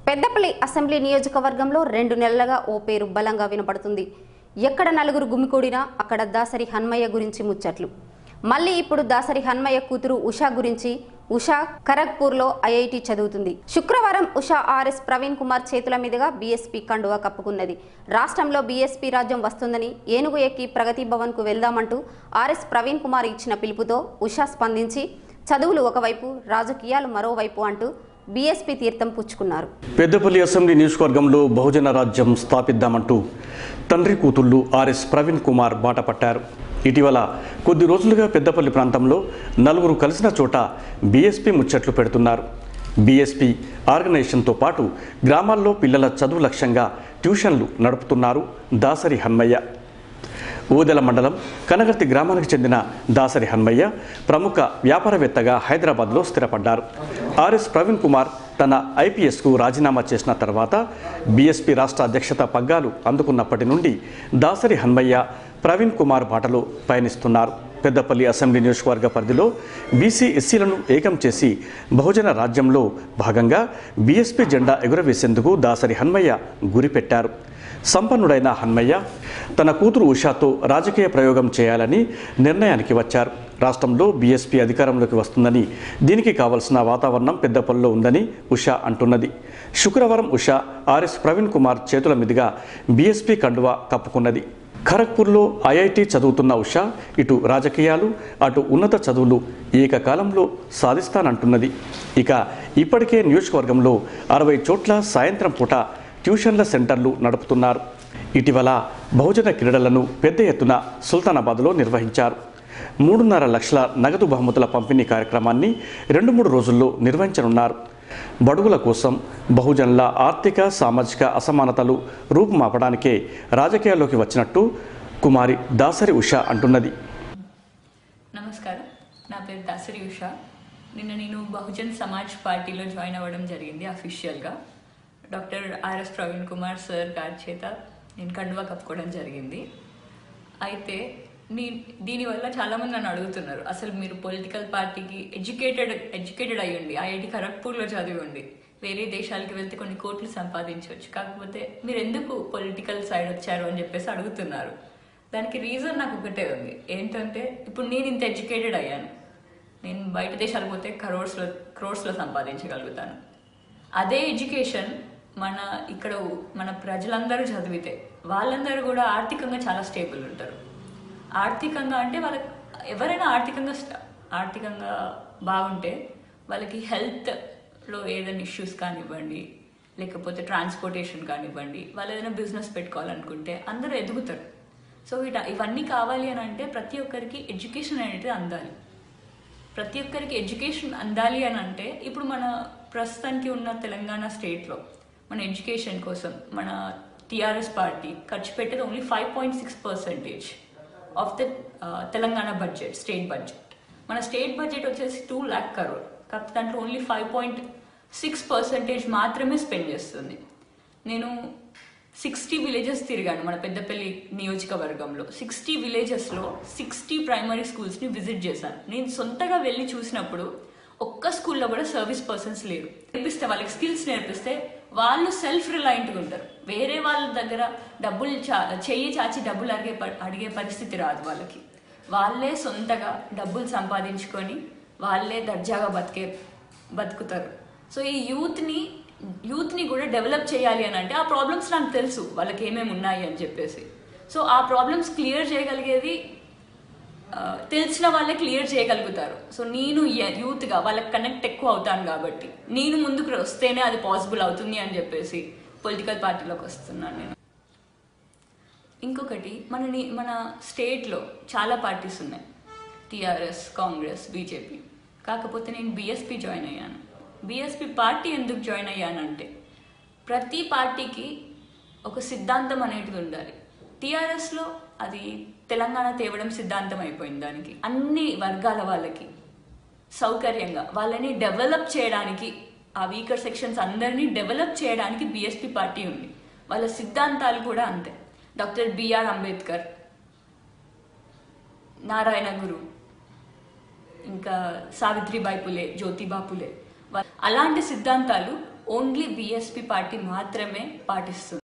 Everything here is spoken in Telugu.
పెద్దపల్లి అసెంబ్లీ నియోజకవర్గంలో రెండు నెలలుగా ఓ పేరు బలంగా వినపడుతుంది ఎక్కడ నలుగురు గుమికూడినా అక్కడ దాసరి హన్మయ్య గురించి ముచ్చట్లు మళ్ళీ ఇప్పుడు దాసరి హన్మయ్య కూతురు ఉషా గురించి ఉషా ఖరగ్పూర్లో ఐఐటి చదువుతుంది శుక్రవారం ఉషా ఆర్ఎస్ ప్రవీణ్ కుమార్ చేతుల మీదుగా బీఎస్పీ కండువా కప్పుకున్నది రాష్ట్రంలో బీఎస్పీ రాజ్యం వస్తుందని ఏనుగు ఎక్కి ప్రగతి భవన్కు వెళ్దామంటూ ఆర్ఎస్ ప్రవీణ్ కుమార్ ఇచ్చిన పిలుపుతో ఉషా స్పందించి చదువులు ఒకవైపు రాజకీయాలు మరోవైపు అంటూ బీఎస్పీ తీర్థం పుచ్చుకున్నారు పెద్దపల్లి అసెంబ్లీ నియోజకవర్గంలో బహుజన రాజ్యం స్థాపిద్దామంటూ తండ్రి కూతుళ్ళు ఆర్ఎస్ ప్రవీణ్ కుమార్ బాట పట్టారు ఇటీవల కొద్ది రోజులుగా పెద్దపల్లి ప్రాంతంలో నలుగురు కలిసిన చోట బీఎస్పీ ముచ్చట్లు పెడుతున్నారు బీఎస్పీ ఆర్గనైజేషన్తో పాటు గ్రామాల్లో పిల్లల చదువు లక్ష్యంగా ట్యూషన్లు నడుపుతున్నారు దాసరి హన్మయ్య ఊదెల మండలం కనగర్తి గ్రామానికి చెందిన దాసరి హన్మయ్య ప్రముఖ వ్యాపారవేత్తగా హైదరాబాద్లో స్థిరపడ్డారు ఆర్ఎస్ ప్రవీణ్ కుమార్ తన ఐపీఎస్కు రాజీనామా చేసిన తర్వాత బీఎస్పీ రాష్ట్ర అధ్యక్షత పగ్గాలు అందుకున్నప్పటి నుండి దాసరి హన్మయ్య ప్రవీణ్ కుమార్ బాటలో పయనిస్తున్నారు పెద్దపల్లి అసెంబ్లీ నియోజకవర్గ పరిధిలో బీసీ ఎస్సీలను ఏకం చేసి బహుజన రాజ్యంలో భాగంగా బీఎస్పీ జెండా ఎగురవేసేందుకు దాసరి హన్మయ్య గురిపెట్టారు సంపన్నుడైన హన్మయ్య తన కూతురు ఉషాతో రాజకీయ ప్రయోగం చేయాలని నిర్ణయానికి వచ్చారు రాష్ట్రంలో బీఎస్పీ అధికారంలోకి వస్తుందని దీనికి కావలసిన వాతావరణం పెద్దపల్లిలో ఉందని ఉషా అంటున్నది శుక్రవారం ఉషా ఆర్ఎస్ ప్రవీణ్ కుమార్ చేతుల మీదుగా బీఎస్పీ కండువా కప్పుకున్నది ఖరగ్పూర్లో ఐఐటి చదువుతున్న ఉషా ఇటు రాజకీయాలు అటు ఉన్నత చదువులు ఏకకాలంలో సాధిస్తానంటున్నది ఇక ఇప్పటికే నియోజకవర్గంలో అరవై చోట్ల సాయంత్రం పూట ట్యూషన్ల సెంటర్లు నడుపుతున్నారు ఇటీవల బహుజన క్రీడలను పెద్ద ఎత్తున సుల్తానాబాద్లో నిర్వహించారు మూడున్నర లక్షల నగదు బహుమతుల పంపిణీ కార్యక్రమాన్ని రెండు మూడు రోజుల్లో నిర్వహించనున్నారు బడుగుల కోసం బహుజనుల ఆర్థిక సామాజిక అసమానతలు రూపుమాపడానికే రాజకీయాల్లోకి వచ్చినట్టు కుమారి దాసరి ఉష అంటున్నది నమస్కారం నా పేరు దాసరి ఉషా నిన్న నేను బహుజన్ సమాజ్ పార్టీలో జాయిన్ అవ్వడం జరిగింది అఫీషియల్గా doctor RS Praveen Kumar sir గారి చేత నేను కండువా కప్పుకోవడం జరిగింది అయితే నీ దీనివల్ల చాలామంది నన్ను అడుగుతున్నారు అసలు మీరు పొలిటికల్ పార్టీకి ఎడ్యుకేటెడ్ ఎడ్యుకేటెడ్ అయ్యండి ఐఐటి ఖరగ్పూర్లో చదివి ఉండి వేరే దేశాలకు వెళ్తే కొన్ని కోట్లు సంపాదించవచ్చు కాకపోతే మీరు ఎందుకు పొలిటికల్ సైడ్ వచ్చారు అని చెప్పేసి అడుగుతున్నారు దానికి రీజన్ నాకు ఒకటే ఉంది ఏంటంటే ఇప్పుడు నేను ఇంత ఎడ్యుకేటెడ్ అయ్యాను నేను బయట దేశాలకు పోతే క్రోర్స్లో క్రోర్స్లో సంపాదించగలుగుతాను అదే ఎడ్యుకేషన్ మన ఇక్కడ మన ప్రజలందరూ చదివితే వాళ్ళందరూ కూడా ఆర్థికంగా చాలా స్టేబుల్ ఉంటారు ఆర్థికంగా అంటే వాళ్ళకి ఎవరైనా ఆర్థికంగా స్ట- ఆర్థికంగా బాగుంటే వాళ్ళకి హెల్త్లో ఏదైనా ఇష్యూస్ కానివ్వండి లేకపోతే ట్రాన్స్పోర్టేషన్ కానివ్వండి వాళ్ళు ఏదైనా బిజినెస్ పెట్టుకోవాలనుకుంటే అందరూ ఎదుగుతారు సో వీట ఇవన్నీ కావాలి అని అంటే ప్రతి ఒక్కరికి ఎడ్యుకేషన్ అనేది అందాలి ప్రతి ఒక్కరికి ఎడ్యుకేషన్ అందాలి అని అంటే ఇప్పుడు మన ప్రస్తుతానికి ఉన్న తెలంగాణ స్టేట్లో మన ఎడ్యుకేషన్ కోసం మన టీఆర్ఎస్ పార్టీ ఖర్చు పెట్టేది only five point six percentage of the Telangana budget state budget మన స్టేట్ బడ్జెట్ వచ్చేసి టూ ల్యాక్ కరోడ్ కాకపోతే దాంట్లో only five point six percentage మాత్రమే స్పెండ్ చేస్తుంది నేను సిక్స్టీ విలేజెస్ తిరిగాను మన పెద్దపల్లి నియోజకవర్గంలో సిక్స్టీ విలేజెస్లో సిక్స్టీ ప్రైమరీ స్కూల్స్ని విజిట్ చేశాను నేను సొంతగా వెళ్ళి చూసినప్పుడు ఒక్క స్కూల్లో కూడా సర్వీస్ పర్సన్స్ లేరు నేర్పిస్తే వాళ్ళకి స్కిల్స్ నేర్పిస్తే వాళ్ళు సెల్ఫ్ రిలయంట్గా ఉంటారు వేరే వాళ్ళ దగ్గర డబ్బులు చా చెయ్యి చాచి డబ్బులు అడిగే ప- అడిగే పరిస్థితి రాదు వాళ్ళకి వాళ్ళే సొంతగా డబ్బులు సంపాదించుకొని వాళ్ళే దర్జాగా బతికే బతుకుతారు సో ఈ యూత్ని యూత్ని కూడా డెవలప్ చేయాలి అని అంటే ఆ ప్రాబ్లమ్స్ నాకు తెలుసు వాళ్ళకి ఏమేమి ఉన్నాయి అని చెప్పేసి సో ఆ ప్రాబ్లమ్స్ క్లియర్ చేయగలిగేది ఆ, తెలిసిన వాళ్ళే క్లియర్ చేయగలుగుతారు సో నేను య- యూత్గా వాళ్ళకి కనెక్ట్ ఎక్కువ అవుతాను కాబట్టి నేను ముందుకు వస్తేనే అది పాసిబుల్ అవుతుంది అని చెప్పేసి పొలిటికల్ పార్టీలోకి వస్తున్నాను నేను ఇంకొకటి మన ని- మన స్టేట్లో చాలా పార్టీస్ ఉన్నాయి టీఆర్ఎస్ కాంగ్రెస్ బీజేపీ కాకపోతే నేను బీఎస్పీ జాయిన్ అయ్యాను బీఎస్పీ పార్టీ ఎందుకు జాయిన్ అయ్యానంటే ప్రతి పార్టీకి ఒక సిద్ధాంతం అనేది ఉండాలి టీఆర్ఎస్లో అది తెలంగాణ తేవడం సిద్ధాంతం అయిపోయింది దానికి అన్ని వర్గాల వాళ్ళకి సౌకర్యంగా వాళ్ళని డెవలప్ చేయడానికి ఆ వీకర్ సెక్షన్స్ అందరినీ డెవలప్ చేయడానికి బీఎస్పీ పార్టీ ఉంది వాళ్ళ సిద్ధాంతాలు కూడా అంతే డాక్టర్ బిఆర్ అంబేద్కర్ నారాయణ గురు ఇంకా సావిత్రిబాయి పులే జ్యోతిబా పులే వా- అలాంటి సిద్ధాంతాలు ఓన్లీ బీఎస్పీ పార్టీ మాత్రమే పాటిస్తుంది